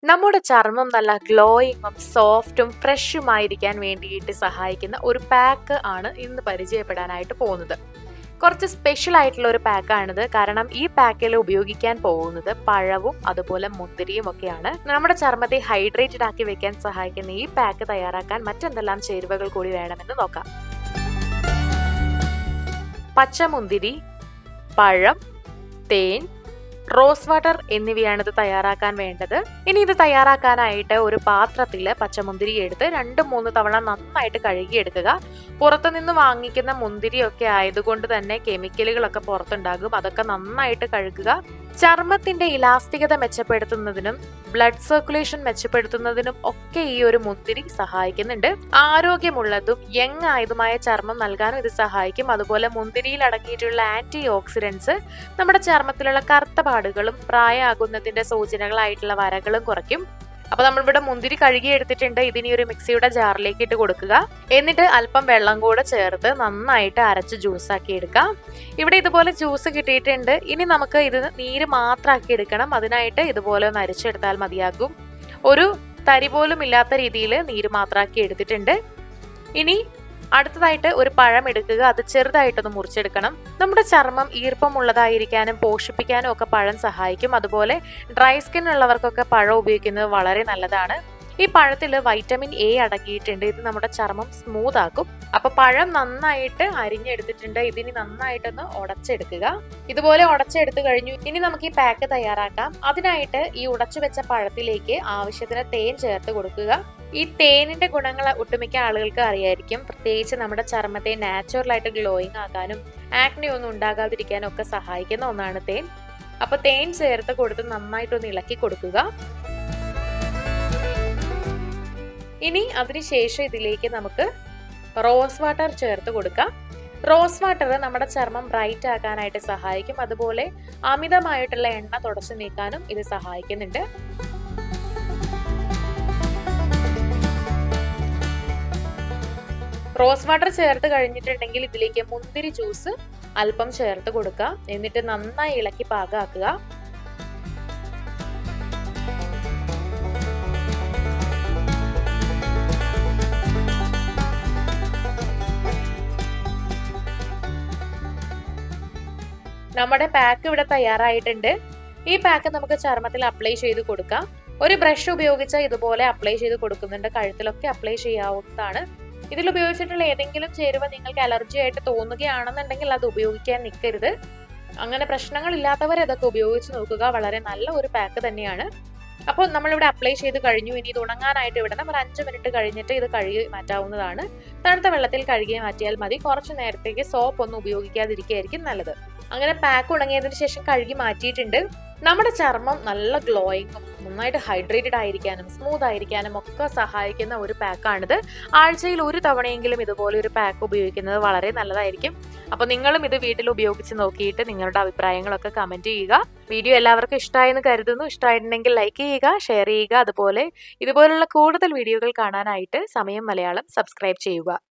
നമ്മുടെ ചർമ്മം നല്ല ഗ്ലോയിങ്ങും സോഫ്റ്റും ഫ്രഷുമായിരിക്കാൻ വേണ്ടിയിട്ട് സഹായിക്കുന്ന ഒരു പാക്ക് ആണ് ഇന്ന് പരിചയപ്പെടാനായിട്ട് പോകുന്നത് കുറച്ച് സ്പെഷ്യൽ ആയിട്ടുള്ള ഒരു പാക്കാണിത് കാരണം ഈ പാക്കിൽ ഉപയോഗിക്കാൻ പോകുന്നത് പഴവും അതുപോലെ മുന്തിരിയും ഒക്കെയാണ് നമ്മുടെ ചർമ്മത്തെ ഹൈഡ്രേറ്റഡ് ആക്കി വെക്കാൻ സഹായിക്കുന്ന ഈ പാക്ക് തയ്യാറാക്കാൻ മറ്റെന്തെല്ലാം ചേരുവകൾ കൂടി വേണമെന്ന് നോക്കാം പച്ചമുന്തിരി പഴം തേൻ റോസ് വാട്ടർ എന്നിവയാണ് ഇത് തയ്യാറാക്കാൻ വേണ്ടത് ഇനി ഇത് തയ്യാറാക്കാനായിട്ട് ഒരു പാത്രത്തിൽ പച്ചമുന്തിരി എടുത്ത് രണ്ട് മൂന്ന് തവണ നന്നായിട്ട് കഴുകിയെടുക്കുക പുറത്തുനിന്ന് വാങ്ങിക്കുന്ന മുന്തിരിയൊക്കെ ആയതുകൊണ്ട് തന്നെ കെമിക്കലുകളൊക്കെ പുറത്തുണ്ടാകും അതൊക്കെ നന്നായിട്ട് കഴുകുക ചർമ്മത്തിന്റെ ഇലാസ്തികത മെച്ചപ്പെടുത്തുന്നതിനും ബ്ലഡ് സർക്കുലേഷൻ മെച്ചപ്പെടുത്തുന്നതിനും ഒക്കെ ഈ ഒരു മുന്തിരി സഹായിക്കുന്നുണ്ട് ആരോഗ്യമുള്ളതും യങ് ആയതുമായ ചർമ്മം നൽകാനും ഇത് സഹായിക്കും അതുപോലെ മുന്തിരിയിൽ അടങ്ങിയിട്ടുള്ള ആന്റി ഓക്സിഡൻസ് നമ്മുടെ ചർമ്മത്തിലുള്ള കറുത്ത പാടുകളും പ്രായമാകുന്നതിന്റെ സൂചനകളായിട്ടുള്ള വരകളും കുറയ്ക്കും അപ്പൊ നമ്മളിവിടെ മുന്തിരി കഴുകി എടുത്തിട്ടുണ്ട് ഇതിനി ഒരു മിക്സിയുടെ ജാറിലേക്ക് ഇട്ട് കൊടുക്കുക എന്നിട്ട് അല്പം വെള്ളം കൂടെ ചേർത്ത് നന്നായിട്ട് അരച്ച് ജ്യൂസാക്കി എടുക്കാം ഇവിടെ ഇതുപോലെ ജ്യൂസ് കിട്ടിയിട്ടുണ്ട് ഇനി നമുക്ക് ഇത് നീര് മാത്രമാക്കി എടുക്കണം അതിനായിട്ട് ഇതുപോലെ ഒന്ന് അരിച്ചെടുത്താൽ മതിയാകും ഒരു തരി പോലും ഇല്ലാത്ത രീതിയിൽ നീര് മാത്രമാക്കി എടുത്തിട്ടുണ്ട് ഇനി അടുത്തതായിട്ട് ഒരു പഴം എടുക്കുക അത് ചെറുതായിട്ടൊന്ന് മുറിച്ചെടുക്കണം നമ്മുടെ ചർമ്മം ഈർപ്പമുള്ളതായിരിക്കാനും പോഷിപ്പിക്കാനും ഒക്കെ പഴം സഹായിക്കും അതുപോലെ ഡ്രൈ സ്കിൻ ഉള്ളവർക്കൊക്കെ പഴം ഉപയോഗിക്കുന്നത് വളരെ നല്ലതാണ് ഈ പഴത്തിൽ വൈറ്റമിൻ എ അടങ്ങിയിട്ടുണ്ട് ഇത് നമ്മുടെ ചർമ്മം സ്മൂത്ത് ആക്കും അപ്പൊ പഴം നന്നായിട്ട് അരിഞ്ഞെടുത്തിട്ടുണ്ട് ഇതിനി നന്നായിട്ടൊന്ന് ഉടച്ചെടുക്കുക ഇതുപോലെ ഉടച്ചെടുത്ത് കഴിഞ്ഞു ഇനി നമുക്ക് ഈ പാക്ക് തയ്യാറാക്കാം അതിനായിട്ട് ഈ ഉടച്ചു വെച്ച പഴത്തിലേക്ക് ആവശ്യത്തിന് തേൻ ചേർത്ത് കൊടുക്കുക ഈ തേനിന്റെ ഗുണങ്ങൾ ഒട്ടുമിക്ക ആളുകൾക്ക് അറിയായിരിക്കും പ്രത്യേകിച്ച് നമ്മുടെ ചർമ്മത്തെ നാച്ചുറലായിട്ട് ഗ്ലോയിങ് ആക്കാനും ആക്നി ഒന്നും ഉണ്ടാകാതിരിക്കാനും ഒക്കെ സഹായിക്കുന്ന ഒന്നാണ് തേൻ അപ്പൊ തേൻ ചേർത്ത് കൊടുത്ത് നന്നായിട്ടൊന്ന് ഇളക്കി കൊടുക്കുക ഇനി അതിനുശേഷം ഇതിലേക്ക് നമുക്ക് റോസ് വാട്ടർ ചേർത്ത് കൊടുക്കാം റോസ് വാട്ടർ നമ്മുടെ ചർമ്മം ബ്രൈറ്റ് ആക്കാനായിട്ട് സഹായിക്കും അതുപോലെ അമിതമായിട്ടുള്ള എണ്ണ തുടച്ചു നീക്കാനും ഇത് സഹായിക്കുന്നുണ്ട് റോസ് വാട്ടർ ചേർത്ത് കഴിഞ്ഞിട്ടുണ്ടെങ്കിൽ ഇതിലേക്ക് മുന്തിരി ജ്യൂസ് അല്പം ചേർത്ത് കൊടുക്കാം എന്നിട്ട് നന്നായി ഇളക്കി പാകാക്കുക നമ്മുടെ പാക്ക് ഇവിടെ തയ്യാറായിട്ടുണ്ട് ഈ പാക്ക് നമുക്ക് ചർമ്മത്തിൽ അപ്ലൈ ചെയ്ത് കൊടുക്കാം ഒരു ബ്രഷ് ഉപയോഗിച്ച് ഇതുപോലെ അപ്ലൈ ചെയ്ത് കൊടുക്കുന്നുണ്ട് കഴുത്തിലൊക്കെ അപ്ലൈ ചെയ്യാവുന്നതാണ് ഇതിൽ ഉപയോഗിച്ചിട്ടുള്ള ഏതെങ്കിലും ചേരുവ നിങ്ങൾക്ക് അലർജി ആയിട്ട് തോന്നുകയാണെന്നുണ്ടെങ്കിൽ അത് ഉപയോഗിക്കാൻ നിൽക്കരുത് അങ്ങനെ പ്രശ്നങ്ങൾ ഇല്ലാത്തവർ ഇതൊക്കെ ഉപയോഗിച്ച് നോക്കുക വളരെ നല്ല ഒരു പാക്ക് തന്നെയാണ് അപ്പോൾ നമ്മളിവിടെ അപ്ലൈ ചെയ്ത് കഴിഞ്ഞു ഇനി ഇത് ഉണങ്ങാനായിട്ട് വിടണം ഒരു അഞ്ച് മിനിറ്റ് കഴിഞ്ഞിട്ട് ഇത് കഴുകി മാറ്റാവുന്നതാണ് തണുത്ത വെള്ളത്തിൽ കഴുകി മാറ്റിയാൽ മതി കുറച്ച് നേരത്തേക്ക് സോപ്പ് ഒന്നും ഉപയോഗിക്കാതിരിക്കുകയായിരിക്കും നല്ലത് അങ്ങനെ പാക്ക് ഉണങ്ങിയതിന് ശേഷം കഴുകി മാറ്റിയിട്ടുണ്ട് നമ്മുടെ ചർമ്മം നല്ല ഗ്ലോയിങ്ങും നന്നായിട്ട് ഹൈഡ്രേറ്റഡ് ആയിരിക്കാനും സ്മൂത്ത് ആയിരിക്കാനും ഒക്കെ സഹായിക്കുന്ന ഒരു പാക്കാണിത് ആഴ്ചയിൽ ഒരു തവണയെങ്കിലും ഇതുപോലെ ഒരു പാക്ക് ഉപയോഗിക്കുന്നത് വളരെ നല്ലതായിരിക്കും അപ്പോൾ നിങ്ങളും ഇത് വീട്ടിൽ ഉപയോഗിച്ച് നോക്കിയിട്ട് നിങ്ങളുടെ അഭിപ്രായങ്ങളൊക്കെ കമൻറ്റ് ചെയ്യുക വീഡിയോ എല്ലാവർക്കും ഇഷ്ടമായെന്ന് കരുതുന്നു ഇഷ്ടമായിട്ടുണ്ടെങ്കിൽ ലൈക്ക് ചെയ്യുക ഷെയർ ചെയ്യുക അതുപോലെ ഇതുപോലുള്ള കൂടുതൽ വീഡിയോകൾ കാണാനായിട്ട് സമയം മലയാളം സബ്സ്ക്രൈബ് ചെയ്യുക